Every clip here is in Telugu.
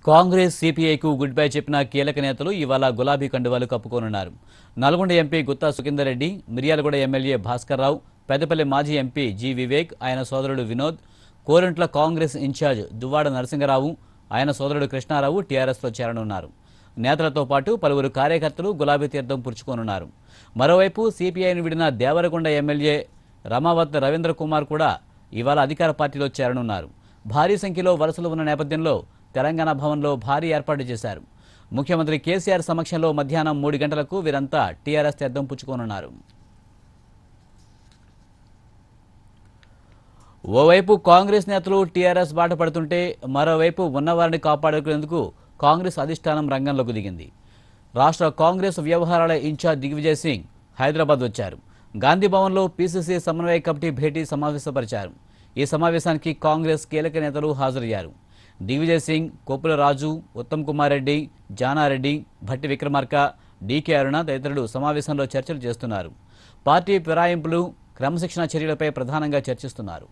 కాంగ్రెస్ సిపిఐకు గుడ్ బై చెప్పిన కీలక నేతలు ఇవాళ గులాబీ కండువాలు కప్పుకోనున్నారు నల్గొండ ఎంపీ గుత్తా సుఖేందర్ రెడ్డి మిర్యాలగూడ ఎమ్మెల్యే భాస్కర్ రావు పెద్దపల్లి మాజీ ఎంపీ జి వివేక్ ఆయన సోదరుడు వినోద్ కోరంట్ల కాంగ్రెస్ ఇన్ఛార్జ్ దువ్వాడ నరసింగరావు ఆయన సోదరుడు కృష్ణారావు టీఆర్ఎస్లో చేరనున్నారు నేతలతో పాటు పలువురు కార్యకర్తలు గులాబీ తీర్థం పుచ్చుకోనున్నారు మరోవైపు సిపిఐను విడిన దేవరకొండ ఎమ్మెల్యే రమావత్ రవీంద్ర కుమార్ కూడా ఇవాళ అధికార పార్టీలో చేరనున్నారు భారీ సంఖ్యలో వరుసలు ఉన్న నేపథ్యంలో తెలంగాణ భవన్లో భారీ ఏర్పాటు చేశారు ముఖ్యమంత్రి కేసీఆర్ సమక్షంలో మధ్యాహ్నం మూడు గంటలకు వీరంతా టీఆర్ఎస్ తీర్థం పుచ్చుకోనున్నారు ఓవైపు కాంగ్రెస్ నేతలు టీఆర్ఎస్ బాట పడుతుంటే మరోవైపు ఉన్నవారిని కాపాడుకునేందుకు కాంగ్రెస్ అధిష్టానం రంగంలోకి దిగింది రాష్ట్ర కాంగ్రెస్ వ్యవహారాల ఇన్ఛార్జ్ దిగ్విజయ్ సింగ్ హైదరాబాద్ వచ్చారు గాంధీ భవన్లో పీసీసీ సమన్వయ కమిటీ భేటీ సమావేశపరిచారు ఈ సమావేశానికి కాంగ్రెస్ కీలక నేతలు హాజరయ్యారు దిగ్విజయ్ సింగ్ కొప్పుల రాజు ఉత్తమ్ కుమార్ రెడ్డి జానారెడ్డి భట్టి విక్రమార్క డీకే అరుణ తదితరులు సమావేశంలో చర్చలు చేస్తున్నారు పార్టీ ఫిరాయింపులు క్రమశిక్షణ చర్యలపై ప్రధానంగా చర్చిస్తున్నారు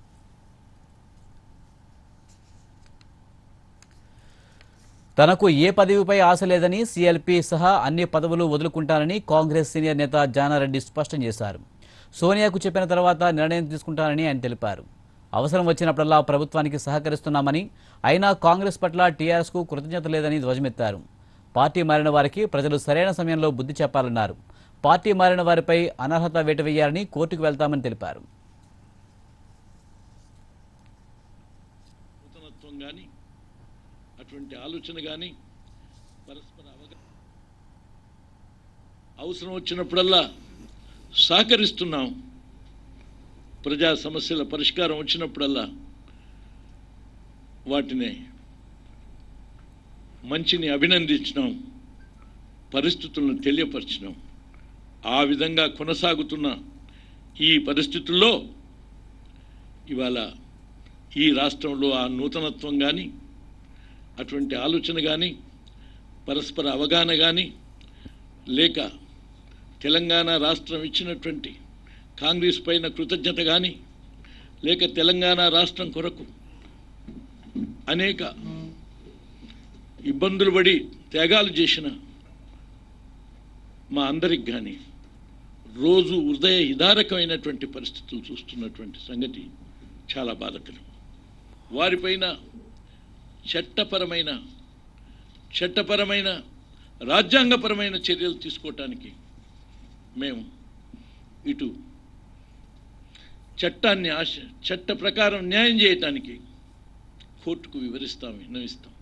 తనకు ఏ పదవిపై ఆశ లేదని సీఎల్పీ సహా అన్ని పదవులు వదులుకుంటానని కాంగ్రెస్ సీనియర్ నేత జానారెడ్డి స్పష్టం చేశారు సోనియాకు చెప్పిన తర్వాత నిర్ణయం తీసుకుంటానని ఆయన తెలిపారు అవసరం వచ్చినప్పుడల్లా ప్రభుత్వానికి సహకరిస్తున్నామని అయినా కాంగ్రెస్ పట్ల టీఆర్ఎస్కు కృతజ్ఞత లేదని ధ్వజమెత్తారు పార్టీ మారిన వారికి ప్రజలు సరైన సమయంలో బుద్ధి చెప్పాలన్నారు పార్టీ మారిన వారిపై అనర్హత వేట వేయాలని కోర్టుకు వెళ్తామని తెలిపారు నూతనత్వం కానీ అటువంటి ఆలోచన కానీ పరస్పర అవగాహన అవసరం వచ్చినప్పుడల్లా సహకరిస్తున్నాం ప్రజా సమస్యల పరిష్కారం వచ్చినప్పుడల్లా వాటిని మంచిని అభినందించినాం పరిస్థితులను తెలియపరిచినాం ఆ విధంగా కొనసాగుతున్న ఈ పరిస్థితుల్లో ఇవాళ ఈ రాష్ట్రంలో ఆ నూతనత్వం కానీ అటువంటి ఆలోచన కానీ పరస్పర అవగాహన కానీ లేక తెలంగాణ రాష్ట్రం ఇచ్చినటువంటి కాంగ్రెస్ పైన కృతజ్ఞత కానీ లేక తెలంగాణ రాష్ట్రం కొరకు అనేక ఇబ్బందులు పడి త్యాగాలు చేసిన మా అందరికి కానీ రోజు హృదయ హిదారకమైనటువంటి పరిస్థితులు చూస్తున్నటువంటి సంగతి చాలా బాధకరం వారిపైన చట్టపరమైన చట్టపరమైన రాజ్యాంగపరమైన చర్యలు తీసుకోవటానికి మేము ఇటు చట్టాన్ని ఆశ చట్ట ప్రకారం న్యాయం చేయటానికి కోర్టుకు వివరిస్తాం విన్నవిస్తాం